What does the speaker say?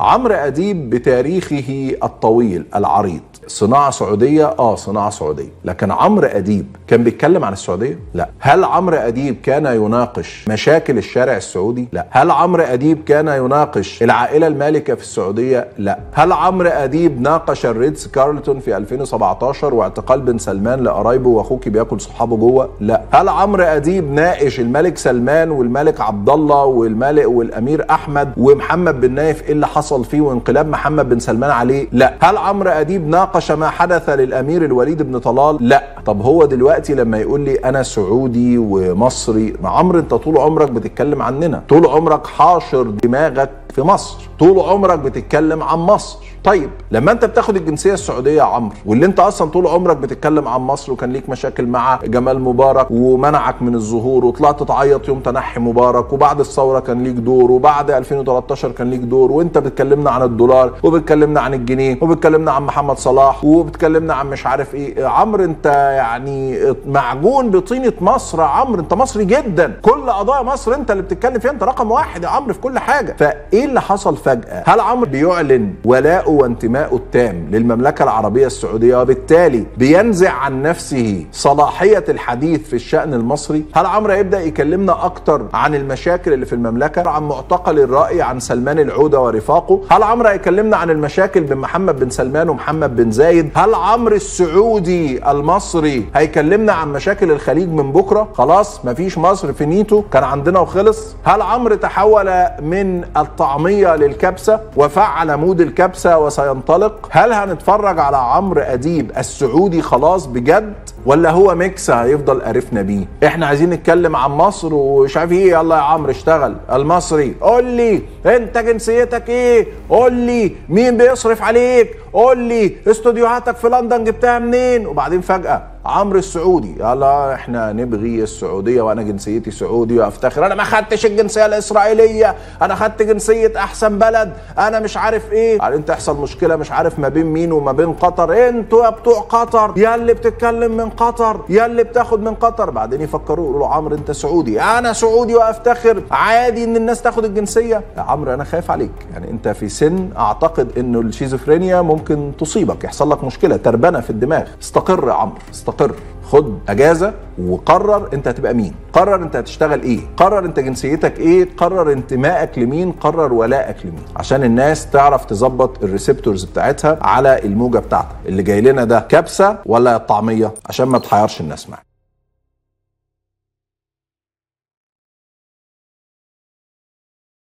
عمرو اديب بتاريخه الطويل العريض صناعة سعودية اه صناعة سعودية لكن عمرو أديب كان بيتكلم عن السعودية لا هل عمرو أديب كان يناقش مشاكل الشارع السعودي لا هل عمرو أديب كان يناقش العائلة المالكة في السعودية لا هل عمرو أديب ناقش الريدز كارلتون في 2017 واعتقال بن سلمان لقرايبه واخوك بياكل صحابه جوه لا هل عمرو أديب ناقش الملك سلمان والملك عبد الله والملك والامير احمد ومحمد بن نايف ايه اللي حصل فيه وانقلاب محمد بن سلمان عليه لا هل عمرو اديب ناقش ما حدث للامير الوليد بن طلال لا طب هو دلوقتي لما يقول لي انا سعودي ومصري ما عمرو انت طول عمرك بتتكلم عننا طول عمرك حاشر دماغك في مصر طول عمرك بتتكلم عن مصر طيب لما انت بتاخد الجنسيه السعوديه يا عمرو واللي انت اصلا طول عمرك بتتكلم عن مصر وكان ليك مشاكل مع جمال مبارك ومنعك من الظهور وطلعت تعيط يوم تنحي مبارك وبعد الثوره كان ليك دور وبعد 2013 كان ليك دور وانت بتكلمنا عن الدولار وبتكلمنا عن الجنيه وبتكلمنا عن محمد صلاح وبتكلمنا عن مش عارف ايه عمرو انت يعني معجون بطينه مصر يا عمرو انت مصري جدا كل قضايا مصر انت اللي بتتكلم فيها انت رقم واحد يا عمرو في كل حاجه فايه اللي حصل فجاه هل عمرو بيعلن ولاءه وانتمائه التام للمملكه العربيه السعوديه وبالتالي بينزع عن نفسه صلاحيه الحديث في الشان المصري هل عمرو هيبدا يكلمنا اكتر عن المشاكل اللي في المملكه عن معتقل الراي عن سلمان العوده ورفاقه هل عمرو هيكلمنا عن المشاكل بين محمد بن سلمان ومحمد بن زايد هل عمرو السعودي المصري هيكلمنا عن مشاكل الخليج من بكره خلاص مفيش مصر في نيتو كان عندنا وخلص هل عمرو تحول من الطعميه للكبسه وفعل مود الكبسه وسينطلق هل هنتفرج على عمرو اديب السعودي خلاص بجد ولا هو ميكس هيفضل قرفنا بيه احنا عايزين نتكلم عن مصر ومش عارف ايه يلا يا عمرو اشتغل المصري قول لي انت جنسيتك ايه قول لي مين بيصرف عليك قول لي استوديوهاتك في لندن جبتها منين وبعدين فجاه عمرو السعودي يلا احنا نبغي السعوديه وانا جنسيتي سعودي وافتخر انا ما خدتش الجنسيه الاسرائيليه انا خدت جنسيه احسن بلد انا مش عارف ايه بعدين تحصل مشكله مش عارف ما بين مين وما بين قطر انتوا يا بتوع قطر يا اللي بتتكلم من قطر يا اللي بتاخد من قطر بعدين يفكروا يقولوا عمرو انت سعودي انا سعودي وافتخر عادي ان الناس تاخد الجنسيه يا عمرو انا خايف عليك يعني انت في سن اعتقد انه الشيزوفرينيا ممكن تصيبك يحصل لك مشكله تربنه في الدماغ استقر يا عمرو استقر خد اجازه وقرر انت هتبقى مين قرر انت هتشتغل ايه قرر انت جنسيتك ايه قرر انتمائك لمين قرر ولائك لمين عشان الناس تعرف تظبط الريسبتورز بتاعتها على الموجه بتاعتك اللي جاي لنا ده كبسه ولا طعميه عشان ما تحيرش الناس معاك